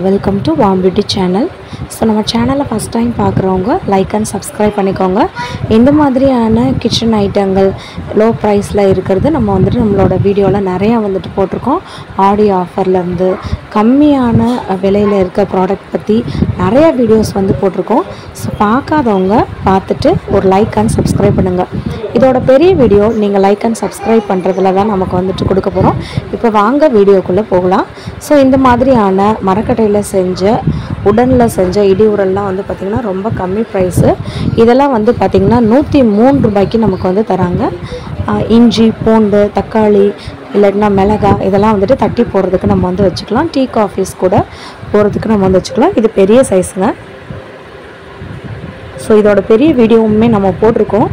welcome to வாம் beauty channel so நம்ம சேனலை ஃபஸ்ட் டைம் பார்க்குறவங்க லைக் அண்ட் சப்ஸ்கிரைப் பண்ணிக்கோங்க இந்த மாதிரியான கிச்சன் ஐட்டங்கள் லோ ப்ரைஸில் இருக்கிறது நம்ம வந்துட்டு நம்மளோட வீடியோவில் நிறையா வந்துட்டு போட்டிருக்கோம் ஆடியோ ஆஃபர்லேருந்து கம்மியான விலையில் இருக்க ப்ராடக்ட் பற்றி நிறைய வீடியோஸ் வந்து போட்டிருக்கோம் ஸோ பார்க்காதவங்க பார்த்துட்டு ஒரு லைக் அண்ட் சப்ஸ்கிரைப் பண்ணுங்கள் இதோட பெரிய வீடியோ நீங்கள் லைக் அண்ட் சப்ஸ்கிரைப் பண்ணுறதுல தான் நமக்கு வந்துட்டு கொடுக்க போகிறோம் இப்போ வாங்க வீடியோக்குள்ளே போகலாம் ஸோ இந்த மாதிரியான மரக்கட்டையில் செஞ்ச உடனில் செஞ்ச இடி உரல்லாம் வந்து பார்த்திங்கன்னா ரொம்ப கம்மி ப்ரைஸு இதெல்லாம் வந்து பார்த்திங்கன்னா நூற்றி மூணு ரூபாய்க்கு நமக்கு வந்து தராங்க ஆஹ் இஞ்சி பூண்டு தக்காளி இல்லைன்னா மிளகா இதெல்லாம் வந்துட்டு தட்டி போடுறதுக்கு நம்ம வந்து வச்சுக்கலாம் டீ காஃபீஸ் கூட போகிறதுக்கு நம்ம வந்து வச்சுக்கலாம் இது பெரிய சைஸுங்க ஸோ இதோட பெரிய வீடியோவுமே நம்ம போட்டிருக்கோம்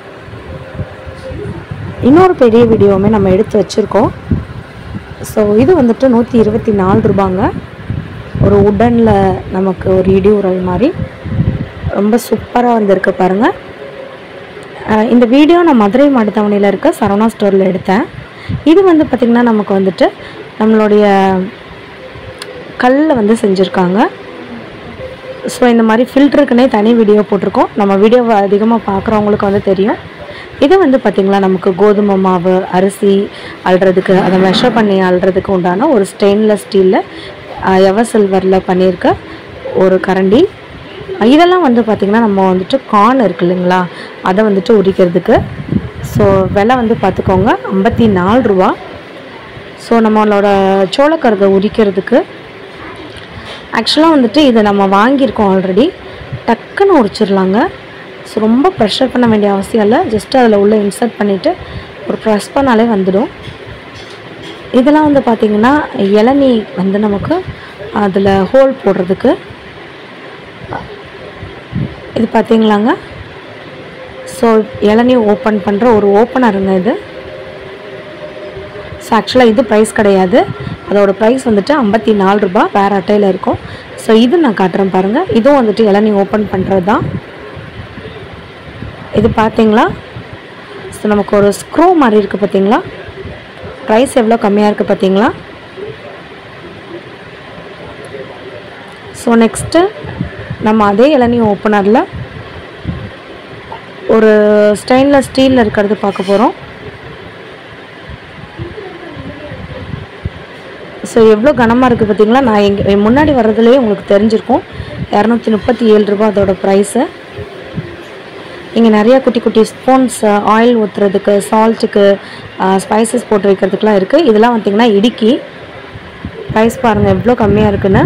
இன்னொரு பெரிய வீடியோவுமே நம்ம எடுத்து வச்சுருக்கோம் ஸோ இது வந்துட்டு நூற்றி இருபத்தி நாலு ரூபாங்க ஒரு உடனில் நமக்கு ஒரு இடி உரல் மாதிரி ரொம்ப சூப்பராக வந்திருக்கு பாருங்கள் அஹ் இந்த வீடியோ நான் மதுரை மாட்டுத்தாவணியில் இருக்க சரவணா ஸ்டோரில் எடுத்தேன் இது வந்து பார்த்திங்கன்னா நமக்கு வந்துட்டு நம்மளுடைய கல்லில் வந்து செஞ்சுருக்காங்க ஸோ இந்த மாதிரி ஃபில்டருக்குனே தனி வீடியோ போட்டிருக்கோம் நம்ம வீடியோவை அதிகமாக பார்க்குறவங்களுக்கு வந்து தெரியும் இது வந்து பார்த்திங்களா நமக்கு கோதுமை மாவு அரிசி அள்ளுறதுக்கு அதை மெஷர் பண்ணி அள்ளுறதுக்கு உண்டான ஒரு ஸ்டெயின்லெஸ் ஸ்டீலில் எவர் சில்வரில் பண்ணியிருக்க ஒரு கரண்டி இதெல்லாம் வந்து பார்த்திங்கன்னா நம்ம வந்துட்டு கார்ன் இருக்கு இல்லைங்களா அதை வந்துட்டு உரிக்கிறதுக்கு ஸோ விலை வந்து பார்த்துக்கோங்க ஐம்பத்தி நாலு ரூபா ஸோ நம்மளோட சோளக்கருதை உரிக்கிறதுக்கு ஆக்சுவலாக வந்துட்டு இதை நம்ம வாங்கியிருக்கோம் ஆல்ரெடி டக்குன்னு உரிச்சிடலாங்க ஸோ ரொம்ப ப்ரெஷர் பண்ண வேண்டிய அவசியம் இல்லை ஜஸ்ட் அதில் உள்ள இன்சர்ட் பண்ணிவிட்டு ஒரு ப்ரெஸ் பண்ணாலே வந்துடும் இதெல்லாம் வந்து பார்த்திங்கன்னா இளநீ வந்து நமக்கு அதில் ஹோல் போடுறதுக்கு இது பார்த்தீங்களாங்க ஸோ இளநீ ஓப்பன் பண்ணுற ஒரு ஓப்பனருங்க இது ஸோ ஆக்சுவலாக இது ப்ரைஸ் கிடையாது அதோட ப்ரைஸ் வந்துட்டு ஐம்பத்தி நாலு ரூபா வேறு அட்டையில் இருக்கும் ஸோ இது நான் காட்டுறேன் பாருங்கள் இதுவும் வந்துட்டு இளநீ ஓப்பன் பண்ணுறது தான் இது பார்த்தீங்களா ஸோ நமக்கு ஒரு ஸ்க்ரூ மாதிரி இருக்குது பார்த்தீங்களா ப்ரைஸ் எவ்வளோ கம்மியாக இருக்குது பார்த்தீங்களா ஸோ நெக்ஸ்ட்டு நம்ம அதே இளநீ ஓப்பனரில் ஒரு ஸ்டெயின்லெஸ் ஸ்டீலில் இருக்கிறது பார்க்க போகிறோம் ஸோ எவ்வளோ கனமாக இருக்குது பார்த்தீங்களா நான் எங்கள் முன்னாடி வர்றதுலேயே உங்களுக்கு தெரிஞ்சிருக்கும் இரநூத்தி முப்பத்தி ஏழு ரூபா அதோட ப்ரைஸு இங்கே நிறையா குட்டி குட்டி ஸ்பூன்ஸ் ஆயில் ஊற்றுறதுக்கு சால்ட்டுக்கு ஸ்பைசஸ் போட்டு வைக்கிறதுக்குலாம் இருக்குது இதெல்லாம் பார்த்திங்கன்னா இடுக்கி ப்ரைஸ் பாருங்கள் எவ்வளோ கம்மியாக இருக்குன்னு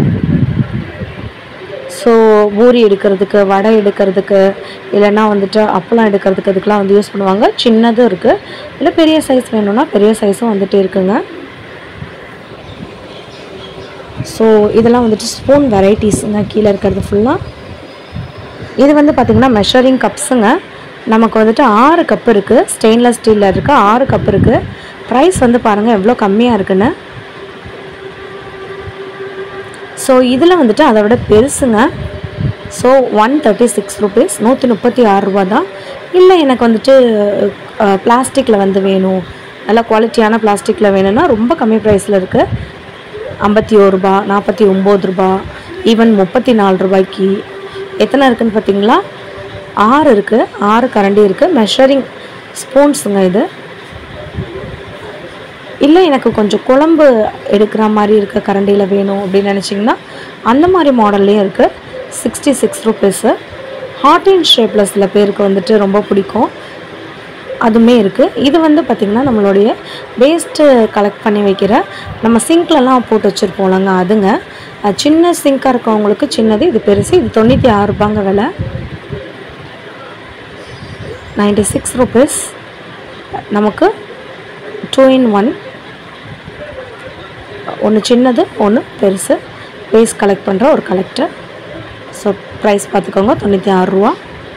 ஸோ பூரி எடுக்கிறதுக்கு வடை எடுக்கிறதுக்கு இல்லைன்னா வந்துட்டு அப்பளம் எடுக்கிறதுக்கு அதுக்கெலாம் வந்து யூஸ் பண்ணுவாங்க சின்னதும் இருக்குது இல்லை பெரிய சைஸ் வேணும்னா பெரிய சைஸும் வந்துட்டு இருக்குங்க ஸோ இதெல்லாம் வந்துட்டு ஸ்பூன் வெரைட்டிஸுங்க கீழே இருக்கிறது ஃபுல்லாக இது வந்து பார்த்திங்கன்னா மெஷரிங் கப்ஸுங்க நமக்கு வந்துட்டு ஆறு கப் இருக்குது ஸ்டெயின்லெஸ் ஸ்டீலில் இருக்க ஆறு கப் இருக்குது ப்ரைஸ் வந்து பாருங்கள் எவ்வளோ கம்மியாக இருக்குன்னு ஸோ இதில் வந்துட்டு அதை விட பெருசுங்க so one thirty six rupees நூற்றி முப்பத்தி ஆறு ரூபா தான் இல்லை எனக்கு வந்துட்டு பிளாஸ்டிக்கில் வந்து வேணும் நல்ல குவாலிட்டியான பிளாஸ்டிக்கில் வேணும்னா ரொம்ப கம்மி ப்ரைஸில் இருக்குது ஐம்பத்தி ஒரு ரூபா நாற்பத்தி ஒம்பது ரூபா ஈவன் முப்பத்தி நாலு ரூபாய்க்கு எத்தனை இருக்குதுன்னு பார்த்தீங்களா ஆறு இருக்குது ஆறு கரண்டி இருக்குது மெஷரிங் ஸ்பூன்ஸுங்க இது இல்லை எனக்கு கொஞ்சம் குழம்பு எடுக்கிற மாதிரி இருக்க கரண்டியில் வேணும் அப்படின்னு நினச்சிங்கன்னா அந்த மாதிரி மாடல்லையும் இருக்குது sixty six rupees hot and ஷேப்பில் சில பேருக்கு வந்துட்டு ரொம்ப பிடிக்கும் அதுவுமே இருக்குது இது வந்து பார்த்திங்கன்னா நம்மளுடைய வேஸ்ட்டு கலெக்ட் பண்ணி வைக்கிற நம்ம சிங்க்லலாம் போட்டு வச்சுருப்போம்லங்க அதுங்க அது சின்ன சிங்காக இருக்கவங்களுக்கு சின்னது இது பெருசு இது தொண்ணூற்றி ஆறு ரூபாங்க விலை நைன்டி சிக்ஸ் ருபீஸ் நமக்கு டூ இன் ஒன் ஒன்று சின்னது ஒன்று பெருசு வேஸ்ட் கலெக்ட் பண்ணுற ஒரு கலெக்டர் ஸோ ப்ரைஸ் பார்த்துக்கோங்க தொண்ணூற்றி ஆறு ரூபா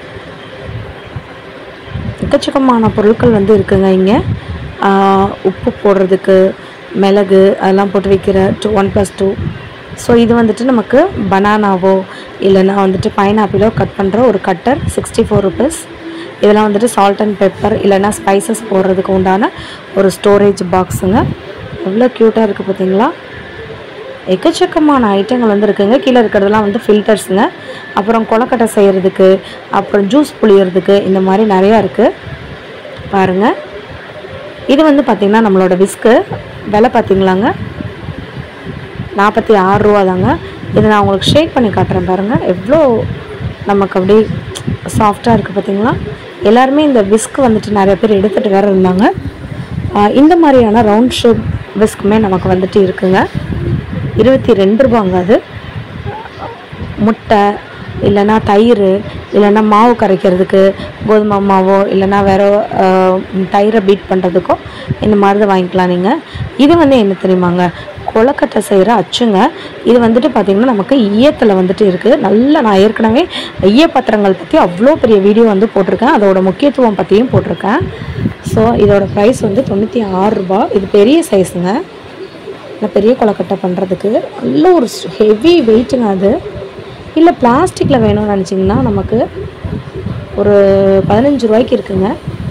எக்கச்சக்கமான பொருட்கள் வந்து இருக்குங்க இங்கே உப்பு போடுறதுக்கு மிளகு அதெல்லாம் போட்டு வைக்கிற two one plus two so இது வந்துட்டு நமக்கு பனானாவோ இல்லைன்னா வந்துட்டு பைனாப்பிளோ கட் பண்ணுற ஒரு கட்டர் சிக்ஸ்டி ஃபோர் ருபீஸ் இதெல்லாம் வந்துட்டு சால்ட் அண்ட் பெப்பர் இல்லைன்னா ஸ்பைசஸ் போடுறதுக்கு உண்டான ஒரு ஸ்டோரேஜ் பாக்ஸுங்க எவ்வளோ க்யூட்டாக இருக்குது பார்த்தீங்களா எக்கச்சக்கமான ஐட்டங்கள் வந்து இருக்குங்க கீழே இருக்கிறதெல்லாம் வந்து ஃபில்டர்ஸுங்க அப்புறம் கொலக்கட்டை செய்கிறதுக்கு அப்புறம் ஜூஸ் புளியறதுக்கு இந்த மாதிரி நிறையா இருக்குது பாருங்கள் இது வந்து பார்த்திங்கன்னா நம்மளோட விஸ்க்கு விலை பார்த்தீங்களாங்க நாற்பத்தி ஆறு ரூபா தாங்க இதை நான் உங்களுக்கு ஷேக் பண்ணி காட்டுறேன் பாருங்கள் எவ்வளோ நமக்கு அப்படியே சாஃப்டாக இருக்குது பார்த்தீங்களா எல்லாருமே இந்த விஸ்க் வந்துட்டு நிறைய பேர் எடுத்துகிட்டு வேறு இருந்தாங்க ஆஹ் இந்த மாதிரியான ரவுண்ட் ஷேப் விஸ்க்குமே நமக்கு வந்துட்டு இருக்குங்க இருபத்தி ரெண்டு ரூபாங்க அது முட்டை இல்லைன்னா தயிர் இல்லைன்னா மாவு கரைக்கிறதுக்கு கோதுமை மாவோ இல்லைன்னா வேற ஆஹ், தயிரை பீட் பண்ணுறதுக்கோ இந்த மாதிரி தான் வாங்கிக்கலாம் நீங்கள் இது வந்து என்ன தெரியுமாங்க கொலக்கட்டை செய்கிற அச்சுங்க இது வந்துட்டு பார்த்திங்கன்னா நமக்கு ஈயத்தில் வந்துட்டு இருக்குது நல்லா நான் ஏற்கனவே ஈய பாத்திரங்கள் பற்றி அவ்வளோ பெரிய வீடியோ வந்து போட்டிருக்கேன் அதோட முக்கியத்துவம் பற்றியும் போட்டிருக்கேன் ஸோ இதோட ப்ரைஸ் வந்து தொண்ணூற்றி ஆறு ரூபா இது பெரிய சைஸுங்க நல்ல பெரிய கொலக்கட்டை பண்ணுறதுக்கு நல்ல ஒரு ஹெவி வெயிட்டுங்க அது இல்லை பிளாஸ்டிக்கில் வேணும்னு நினச்சிங்கன்னா நமக்கு ஒரு பதினஞ்சு ரூபாய்க்கு இருக்குங்க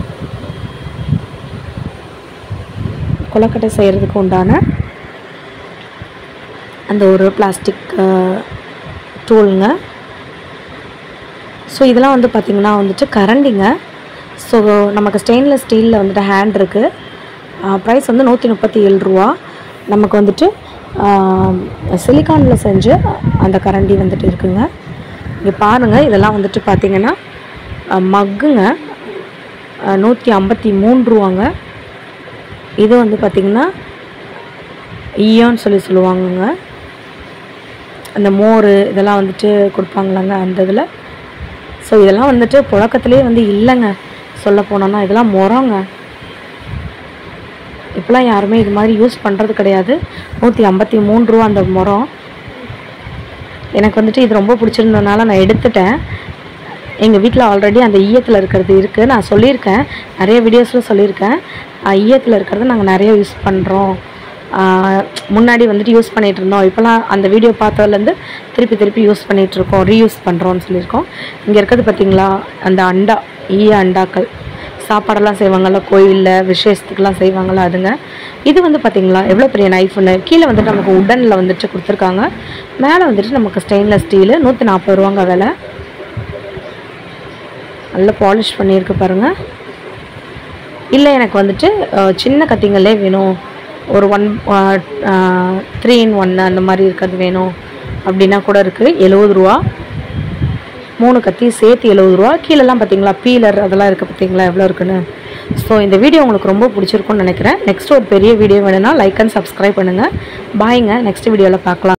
கொலக்கட்டை செய்கிறதுக்கு உண்டான அந்த ஒரு பிளாஸ்டிக் டூலுங்க ஸோ இதெல்லாம் வந்து பார்த்திங்கன்னா வந்துட்டு கரண்டிங்க ஸோ நமக்கு ஸ்டெயின்லெஸ் ஸ்டீலில் வந்துட்டு ஹேண்ட் இருக்குது ப்ரைஸ் வந்து நூற்றி முப்பத்தி ஏழு ரூபா நமக்கு வந்துட்டு சிலிக்கானில் செஞ்ச அந்த கரண்டி வந்துட்டு இருக்குங்க இங்கே பாருங்கள் இதெல்லாம் வந்துட்டு பார்த்திங்கன்னா மக்குங்க நூற்றி ஐம்பத்தி மூணு ரூபாங்க இது வந்து பார்த்திங்கன்னா ஈயோன்னு சொல்லி சொல்லுவாங்கங்க அந்த மோர் இதெல்லாம் வந்துட்டு கொடுப்பாங்களாங்க அந்த இதில் ஸோ இதெல்லாம் வந்துட்டு புழக்கத்துலேயே வந்து இல்லைங்க சொல்ல போனோன்னா இதெல்லாம் முறங்க இப்போலாம் யாருமே இது மாதிரி யூஸ் பண்ணுறது கிடையாது நூற்றி ஐம்பத்தி மூணு ரூபா அந்த முறம் எனக்கு வந்துட்டு இது ரொம்ப பிடிச்சிருந்ததுனால நான் எடுத்துட்டேன் எங்கள் வீட்டில் ஆல்ரெடி அந்த ஈயத்தில் இருக்கிறது இருக்குது நான் சொல்லியிருக்கேன் நிறைய வீடியோஸில் சொல்லியிருக்கேன் ஆஹ் ஈயத்தில் இருக்கிறது நாங்கள் நிறைய யூஸ் பண்ணுறோம் முன்னாடி வந்துட்டு யூஸ் பண்ணிகிட்டு இருந்தோம் இப்போலாம் அந்த வீடியோ பார்த்ததுலேருந்து திருப்பி திருப்பி யூஸ் பண்ணிகிட்ருக்கோம் ரீயூஸ் பண்ணுறோம்னு சொல்லியிருக்கோம் இங்கே இருக்கிறது பார்த்தீங்களா அந்த அண்டா ஈய அண்டாக்கள் சாப்பாடெல்லாம் செய்வாங்கள்ல கோயிலில் விசேஷத்துக்கெல்லாம் செய்வாங்கள்ல அதுங்க இது வந்து பார்த்தீங்களா எவ்வளோ பெரிய நைஃப்னு கீழே வந்துட்டு நமக்கு உடனில் வந்துட்டு கொடுத்துருக்காங்க மேலே வந்துட்டு நமக்கு ஸ்டெயின்லெஸ் ஸ்டீலு நூற்றி நாற்பது ரூபாங்க விலை நல்லா பாலிஷ் பண்ணியிருக்கு பாருங்கள் இல்லை எனக்கு வந்துட்டு அஹ், சின்ன கத்திங்களே வேணும் ஒரு ஒன் த்ரீ இன் ஒன் அந்த மாதிரி இருக்கிறது வேணும் அப்படின்னா கூட இருக்குது எழுபது ரூபா மூணு கத்தி சேர்த்து எழுபது ரூபா கீழெல்லாம் பார்த்தீங்களா பீலர் அதெல்லாம் இருக்குது பார்த்தீங்களா எவ்வளோ இருக்குன்னு ஸோ இந்த வீடியோ உங்களுக்கு ரொம்ப பிடிச்சிருக்கும்னு நினைக்கிறேன் நெக்ஸ்ட் ஒரு பெரிய வீடியோ வேணும்னா லைக் அண்ட் சப்ஸ்கிரைப் பண்ணுங்கள் பாய்ங்க நெக்ஸ்ட் வீடியோவில் பார்க்கலாம்